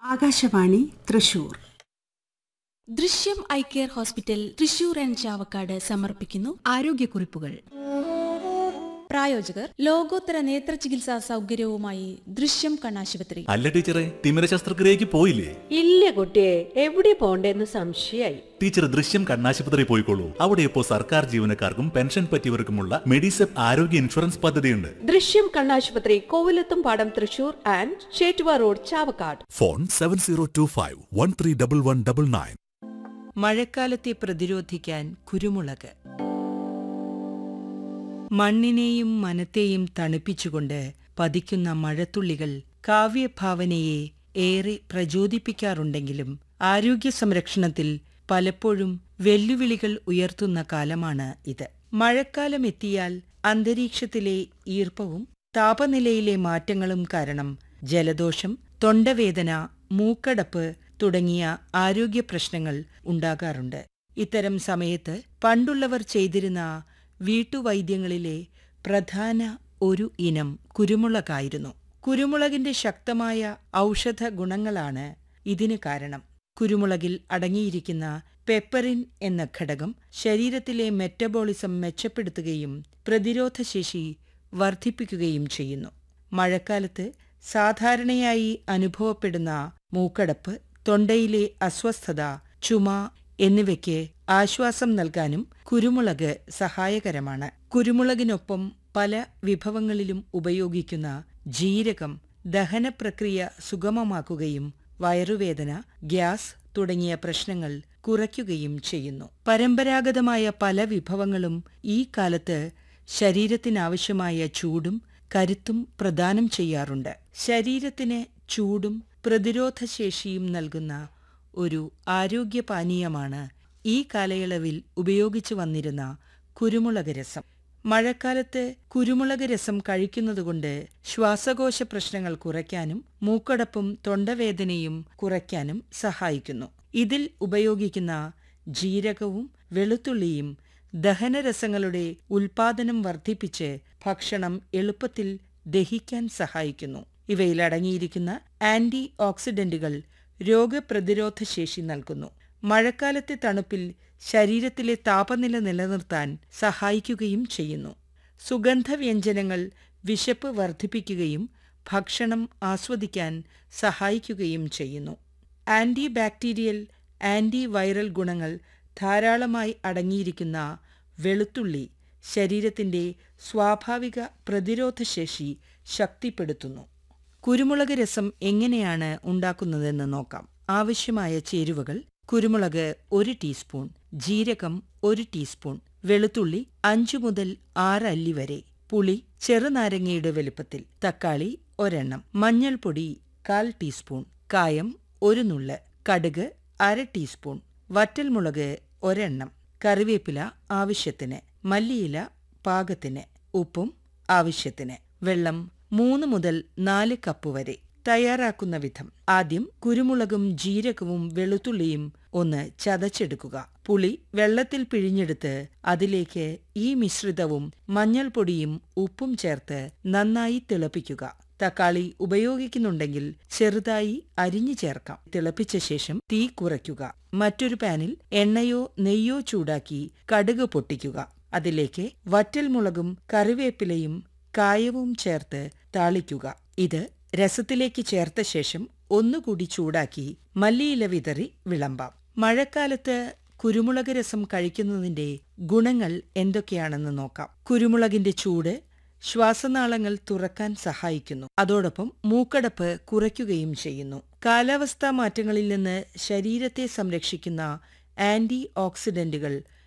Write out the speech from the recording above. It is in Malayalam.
Akashvani Thrissur Drishyam eye care hospital Thrissur and Chavakkad സമർപ്പിക്കുന്നു ആരോഗ്യക്കുറിപ്പുകൾ പ്രായോജകർ ലോകോത്തര നേത്ര ചികിത്സാ സൗകര്യവുമായി ദൃശ്യം കണ്ണാശുപത്രി അല്ല ടീച്ചറെ തിമിര ശസ്ത്രക്രിയക്ക് പോയില്ലേ ഇല്ല കുട്ടിയെ എവിടെ പോണ്ടേന്ന് സംശയായി ടീച്ചർ ദൃശ്യം കണ്ണാശുപത്രി പോയിക്കോളൂ അവിടെ ഇപ്പോൾ സർക്കാർ ജീവനക്കാർക്കും പെൻഷൻ പറ്റിയവർക്കുമുള്ള മെഡിസെപ് ആരോഗ്യ ഇൻഷുറൻസ് പദ്ധതിയുണ്ട് ദൃശ്യം കണ്ണാശുപത്രി Kovilathum Padam Thrissur and Chettuva road Chavakkad phone seven zero two five one three double one double nine മഴക്കാലത്തെ പ്രതിരോധിക്കാൻ കുരുമുളക് മണ്ണിനെയും മനത്തെയും തണുപ്പിച്ചുകൊണ്ട് പതിക്കുന്ന മഴത്തുള്ളികൾ കാവ്യഭാവനയെ ഏറെ പ്രചോദിപ്പിക്കാറുണ്ടെങ്കിലും ആരോഗ്യ സംരക്ഷണത്തിൽ പലപ്പോഴും വെല്ലുവിളികൾ ഉയർത്തുന്ന കാലമാണ് ഇത് മഴക്കാലം എത്തിയാൽ അന്തരീക്ഷത്തിലെ ഈർപ്പവും താപനിലയിലെ മാറ്റങ്ങളും കാരണം ജലദോഷം തൊണ്ടവേദന മൂക്കടപ്പ് തുടങ്ങിയ ആരോഗ്യ പ്രശ്നങ്ങൾ ഉണ്ടാകാറുണ്ട് ഇത്തരം സമയത്ത് പണ്ടുള്ളവർ ചെയ്തിരുന്ന വീട്ടുവൈദ്യങ്ങളിലെ പ്രധാന ഒരു ഇനം കുരുമുളകായിരുന്നു കുരുമുളകിന്റെ ശക്തമായ ഔഷധ ഗുണങ്ങളാണ് ഇതിന് കാരണം കുരുമുളകിൽ അടങ്ങിയിരിക്കുന്ന പെപ്പറിൻ എന്ന ഘടകം ശരീരത്തിലെ മെറ്റബോളിസം മെച്ചപ്പെടുത്തുകയും പ്രതിരോധശേഷി വർദ്ധിപ്പിക്കുകയും ചെയ്യുന്നു മഴക്കാലത്ത് സാധാരണയായി അനുഭവപ്പെടുന്ന മൂക്കടപ്പ് തൊണ്ടയിലെ അസ്വസ്ഥത ചുമ എന്നിവയ്ക്ക് ആശ്വാസം നൽകാനും കുരുമുളക് സഹായകരമാണ് കുരുമുളകിനൊപ്പം പല വിഭവങ്ങളിലും ഉപയോഗിക്കുന്ന ജീരകം ദഹനപ്രക്രിയ സുഗമമാക്കുകയും വയറുവേദന ഗ്യാസ് തുടങ്ങിയ പ്രശ്നങ്ങൾ കുറയ്ക്കുകയും ചെയ്യുന്നു പരമ്പരാഗതമായ പല വിഭവങ്ങളും ഈ കാലത്ത് ശരീരത്തിനാവശ്യമായ ചൂടും കരുത്തും പ്രദാനം ചെയ്യാറുണ്ട് ശരീരത്തിന് ചൂടും പ്രതിരോധശേഷിയും നൽകുന്ന ഒരു ആരോഗ്യപാനീയമാണ് ഈ കാലയളവിൽ ഉപയോഗിച്ചു വന്നിരുന്ന കുരുമുളക് രസം മഴക്കാലത്ത് കുരുമുളക് രസം കഴിക്കുന്നതുകൊണ്ട് ശ്വാസകോശ പ്രശ്നങ്ങൾ കുറയ്ക്കാനും മൂക്കടപ്പും തൊണ്ടവേദനയും കുറയ്ക്കാനും സഹായിക്കുന്നു ഇതിൽ ഉപയോഗിക്കുന്ന ജീരകവും വെളുത്തുള്ളിയും ദഹനരസങ്ങളുടെ ഉൽപാദനം വർദ്ധിപ്പിച്ച് ഭക്ഷണം എളുപ്പത്തിൽ ദഹിക്കാൻ സഹായിക്കുന്നു ഇവയിൽ അടങ്ങിയിരിക്കുന്ന ആന്റി ഓക്സിഡന്റുകൾ രോഗപ്രതിരോധ ശേഷി നൽകുന്നു മഴക്കാലത്തെ തണുപ്പിൽ ശരീരത്തിലെ താപനില നിലനിർത്താൻ സഹായിക്കുകയും ചെയ്യുന്നു സുഗന്ധവ്യഞ്ജനങ്ങൾ വിശപ്പ് വർദ്ധിപ്പിക്കുകയും ഭക്ഷണം ആസ്വദിക്കാൻ സഹായിക്കുകയും ചെയ്യുന്നു ആന്റി ബാക്ടീരിയൽ ആന്റി വൈറൽ ഗുണങ്ങൾ ധാരാളമായി അടങ്ങിയിരിക്കുന്ന വെളുത്തുള്ളി ശരീരത്തിന്റെ സ്വാഭാവിക പ്രതിരോധശേഷി ശക്തിപ്പെടുത്തുന്നു കുരുമുളക് രസം എങ്ങനെയാണ് ഉണ്ടാക്കുന്നതെന്ന് നോക്കാം ആവശ്യമായ ചേരുവകൾ കുരുമുളക് ഒരു ടീസ്പൂൺ ജീരകം ഒരു ടീസ്പൂൺ വെളുത്തുള്ളി അഞ്ചു മുതൽ ആറ് അല്ലി വരെ പുളി ചെറുനാരങ്ങയുടെ വലുപ്പത്തിൽ തക്കാളി ഒരെണ്ണം മഞ്ഞൾപ്പൊടി കാൽ ടീസ്പൂൺ കായം ഒരു നുള്ള് കടുക് അര ടീസ്പൂൺ വറ്റൽമുളക് ഒരെണ്ണം കറിവേപ്പില ആവശ്യത്തിന് മല്ലിയില പാകത്തിന് ഉപ്പും ആവശ്യത്തിന് വെള്ളം മൂന്ന് മുതൽ നാല് കപ്പ് വരെ തയ്യാറാക്കുന്ന വിധം ആദ്യം കുരുമുളകും ജീരകവും വെളുത്തുള്ളിയും ഒന്ന് ചതച്ചെടുക്കുക പുളി വെള്ളത്തിൽ പിഴിഞ്ഞെടുത്ത് അതിലേക്ക് ഈ മിശ്രിതവും മഞ്ഞൾപ്പൊടിയും ഉപ്പും ചേർത്ത് നന്നായി തിളപ്പിക്കുക തക്കാളി ഉപയോഗിക്കുന്നുണ്ടെങ്കിൽ ചെറുതായി അരിഞ്ഞു ചേർക്കാം തിളപ്പിച്ച ശേഷം തീ കുറയ്ക്കുക മറ്റൊരു പാനിൽ എണ്ണയോ നെയ്യോ ചൂടാക്കി കടുക് പൊട്ടിക്കുക അതിലേക്ക് വറ്റൽമുളകും കറിവേപ്പിലയും കായവും ചേർത്ത് താളിക്കുക ഇത് രസത്തിലേക്ക് ചേർത്ത ശേഷം ഒന്നുകൂടി ചൂടാക്കി മല്ലിയില വിതറി വിളമ്പാം മഴക്കാലത്ത് കുരുമുളക് രസം കഴിക്കുന്നതിന്റെ ഗുണങ്ങൾ എന്തൊക്കെയാണെന്ന് നോക്കാം കുരുമുളകിന്റെ ചൂട് ശ്വാസനാളങ്ങൾ തുറക്കാൻ സഹായിക്കുന്നു അതോടൊപ്പം മൂക്കടപ്പ് കുറയ്ക്കുകയും ചെയ്യുന്നു കാലാവസ്ഥാ മാറ്റങ്ങളിൽ നിന്ന് ശരീരത്തെ സംരക്ഷിക്കുന്ന ആന്റി ഓക്സിഡന്റുകൾ